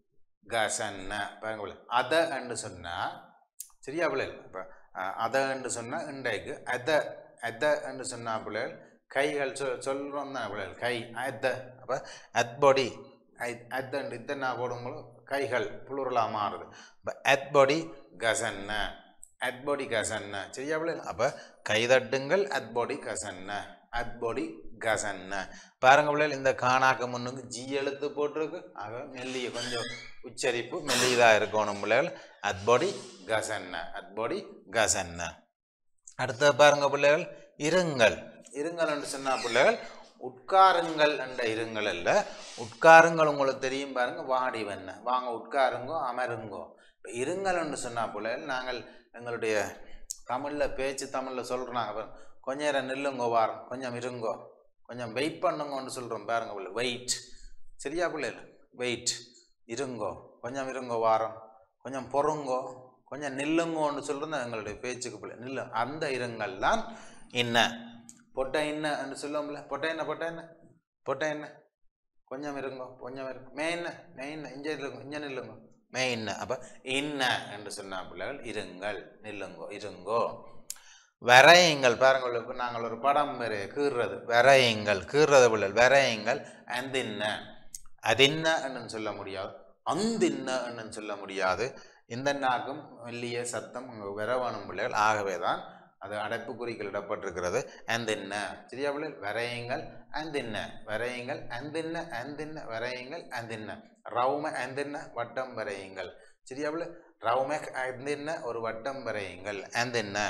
கசன்ன பாருங்க பிள்ளை அத என்று சொன்னா சரியா பிள்ளைகள் இப்போ அத என்று சொன்னா இன்றைக்கு அத அத என்று சொன்னா பிள்ளைகள் கைகள் சொல் சொல்கிறோம் தான் பிள்ளைகள் கை அத அப்போ அத்பொடி அத்தண்டு இத்தனை போடும்போது கைகள் புளுரலாக மாறுது இப்போ அத்பொடி கசன்ன அத்பொடி கசன்ன சரியா பிள்ளைகள் அப்போ கைதட்டுங்கள் அத்பொடி கசன்ன அத்பொடி கசன்ன பாருங்க பிள்ளைகள் இந்த காணாக்க முன்னுக்கு ஜி எழுத்து போட்டிருக்கு ஆக மெல்லிய கொஞ்சம் உச்சரிப்பு மெல்லியதாக இருக்கணும் பிள்ளைகள் அத்பொடி கசன்ன அத்பொடி கசன்ன அடுத்த பாருங்க பிள்ளைகள் இருங்கள் இருங்கள் என்று சொன்னா பிள்ளைகள் உட்காருங்கள் என்ற இருங்கள் அல்ல உட்காருங்கள் உங்களுக்கு தெரியும் பாருங்க வாடி வண்ண வாங்க உட்காருங்கோ அமருங்கோ இப்போ இருங்கள் என்று சொன்னா பிள்ளைகள் நாங்கள் எங்களுடைய தமிழில் பேச்சு தமிழில் சொல்கிறோம் நாங்கள் கொஞ்ச நேரம் நில்லுங்கோ வாரம் கொஞ்சம் இருங்கோ கொஞ்சம் வெயிட் பண்ணுங்கன்னு சொல்கிறோம் பாருங்க பிள்ளை வெயிட் சரியா பிள்ளைகள் வெயிட் இருங்கோ கொஞ்சம் இருங்கோ வாரம் கொஞ்சம் பொறுங்கோ கொஞ்சம் நில்லுங்கோன்னு சொல்கிறது தான் எங்களுடைய பேச்சுக்கு பிள்ளை நில்லு அந்த இருங்கள் தான் என்ன பொட்டை என்ன என்று சொல்லுவோம்ல பொட்டை என்ன பொட்டை என்ன பொட்டை என்ன கொஞ்சம் இருங்கோ கொஞ்சம் இருங்க மே என்ன மே என்ன இங்கே இல்லுங்க இங்கே நில்லுங்க மே என்ன அப்போ என்ன என்று சொன்ன பிள்ளைகள் இருங்கள் நில்லுங்கோ இருங்கோ வரையுங்கள் பாருங்கள் இப்போ நாங்கள் ஒரு படம் வேறு கீறுறது வரையுங்கள் கீறுறது பிள்ளைகள் வரையுங்கள் அந்தின்ன அதின்ன என்னன்னு சொல்ல முடியாது அந்தின்ன என்னன்னு சொல்ல முடியாது இந்த நாக்கும் மெல்லிய சத்தம் அங்கே வரவானும் பிள்ளைகள் ஆகவே தான் அது அடைப்பு குறிகள் இடப்பட்டிருக்கிறது அந்தின்ன சரியா பிள்ளைகள் வரையுங்கள் அந்தின்ன வரையுங்கள் அந்தின்ன அந்தின்ன வரையுங்கள் அந்தின்ன ரவும அந்தின்ன வட்டம் வரையுங்கள் சரியா பிள்ளை ரவும அந்தின்ன ஒரு வட்டம் வரையுங்கள் அந்தின்ன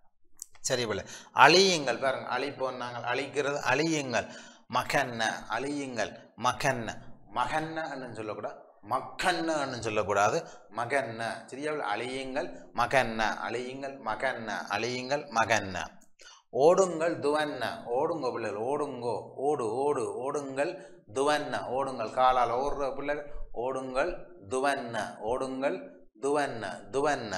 சரி பிள்ளை அழியுங்கள் பாருங்க அழிப்போம் நாங்கள் அழிக்கிறது அழியுங்கள் மகன்ன அழியுங்கள் மகன்ன மகன்னு சொல்லக்கூடாது மக்கன்னு சொல்லக்கூடாது மகன்ன சரியா அழியுங்கள் மகன்ன அழியுங்கள் மகன்ன அழியுங்கள் மகன்ன ஓடுங்கள் துவன்ன ஓடுங்க பிள்ளைகள் ஓடுங்கோ ஓடு ஓடு ஓடுங்கள் துவன்ன ஓடுங்கள் காலால் ஓடுற பிள்ளைகள் ஓடுங்கள் துவன்ன ஓடுங்கள் துவன்ன துவன்ன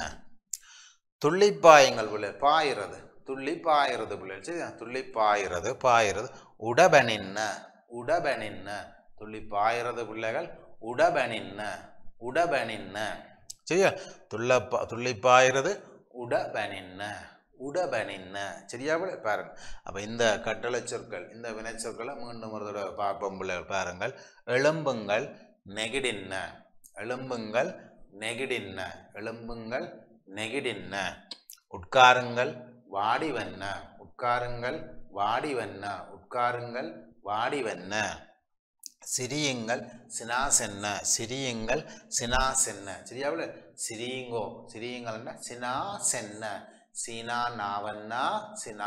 துள்ளி பாயுங்கள் பிள்ளைகள் பாயிறது துள்ளி பாயிறது பிள்ளைகள் சரியா துள்ளி பாயிறது பாயிறது உடபனின்ன உடபனின்ன துள்ளி பாயிறது பிள்ளைகள் உடபனின்ன உடபனின்ன சரியா துள்ள துள்ளி பாயிறது உடபனின்ன உடபனின்ன சரியா பிள்ளை பாருங்க அப்போ இந்த கட்டளை சொற்கள் இந்த வினை சொற்களை மீண்டும் ஒரு தடவை பார்ப்போம் பிள்ளைகள் பாருங்கள் எலும்புங்கள் நெகிடின்ன எலும்புங்கள் நெகிடின்ன எலும்புங்கள் நெகிடின்ன உட்காருங்கள் வாடிவண்ண உட்காருங்கள் வாடிவண்ண உட்காருங்கள் வாடிவண்ண சிரியுங்கள் சினாசென்ன சிரியுங்கள் சினாசென்ன சரியாவில் சிரியுங்கோ சிரியுங்கள்னா சினா சென்ன சீனா நாவன்னா சினா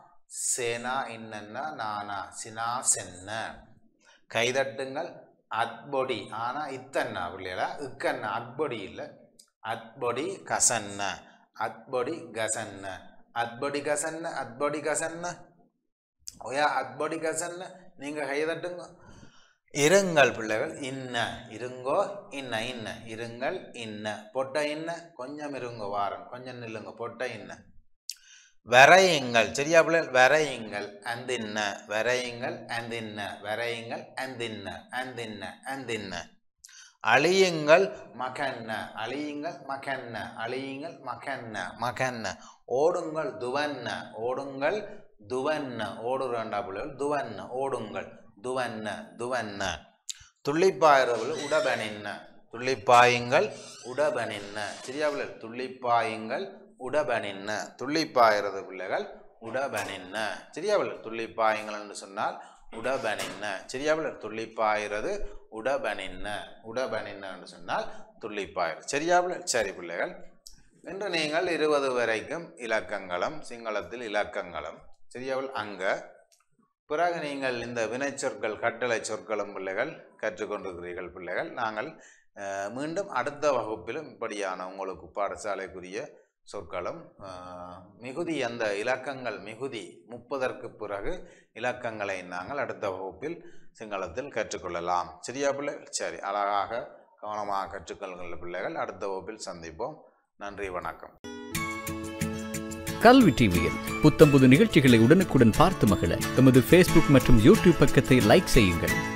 சேனா இன்னன்னா நானா சினா சென்ன கைதட்டுங்கள் அத்பொடி ஆனால் இத்தன்னா பிள்ளைகளா இக்கன்னா அத்பொடி இல்லை அத்பொடி கசன்ன அத்பொடி கசன்ன அத்பொடி கசன்ன அத்பொடி கசன்ன ஓயா அத்பொடி கசன்ன நீங்கள் கைதட்டுங்க இருங்கள் பிள்ளைகள் இன்ன இருங்கோ இன்ன இன்ன இருங்கள் இன்ன பொட்ட இன்ன கொஞ்சம் இருங்க வாரம் கொஞ்சம் நில்லுங்க பொட்ட இன்ன வரையுங்கள் சரியா பிள்ளைகள் வரையுங்கள் அந்தின்ன வரையுங்கள் அந்தின்ன வரையுங்கள் அந்தின்ன அந்தின்ன அந்தின்ன அழியுங்கள் மகன்ன அழியுங்கள் மகன்ன அழியுங்கள் மகன்ன மகன்ன ஓடுங்கள் துவன்ன ஓடுங்கள் துவன்ன ஓடுறண்டா பிள்ளைகள் துவன்ன ஓடுங்கள் துவன்ன துவன்ன துள்ளிப்பாயிரவள் உடபனின்ன துள்ளிப்பாயுங்கள் உடபனின்ன சரியா பிள்ளைகள் துள்ளிப்பாயுங்கள் உடபனின்ன துள்ளிப்பாயிரது பிள்ளைகள் உடபனின்ன சரியா பிள்ளைகள் துள்ளிப்பாயுங்கள் என்று சொன்னால் உடபனின்ன சரியா பிள்ளைகள் துள்ளிப்பாயிரது உடபனின்ன உடபனின்ன என்று சொன்னால் துள்ளிப்பாயிரம் சரியா பிள்ளைகள் சரி பிள்ளைகள் இன்று நீங்கள் இருபது வரைக்கும் இலக்கங்களும் சிங்களத்தில் இலக்கங்களும் சரியாவில் அங்க பிறகு நீங்கள் இந்த வினைச்சொற்கள் கட்டளை சொற்களும் பிள்ளைகள் கற்றுக்கொண்டிருக்கிறீர்கள் பிள்ளைகள் நாங்கள் அஹ், மீண்டும் அடுத்த வகுப்பிலும் இப்படியான உங்களுக்கு பாடசாலைக்குரிய சொற்களும் அஹ், மிகுதி அந்த இலக்கங்கள் மிகுதி முப்பதற்கு பிறகு இலக்கங்களை நாங்கள் அடுத்த வகுப்பில் சிங்களத்தில் கற்றுக்கொள்ளலாம் சரியா பிள்ளைகள் சரி அழகாக கவனமாக கற்றுக்கொள்கின்ற பிள்ளைகள் அடுத்த வகுப்பில் சந்திப்போம் நன்றி வணக்கம் கல்வி டிவியில் புத்தம்புது நிகழ்ச்சிகளை உடனுக்குடன் பார்த்து மகிழ எமது ஃபேஸ்புக் மற்றும் யூடியூப் பக்கத்தை லைக் செய்யுங்கள்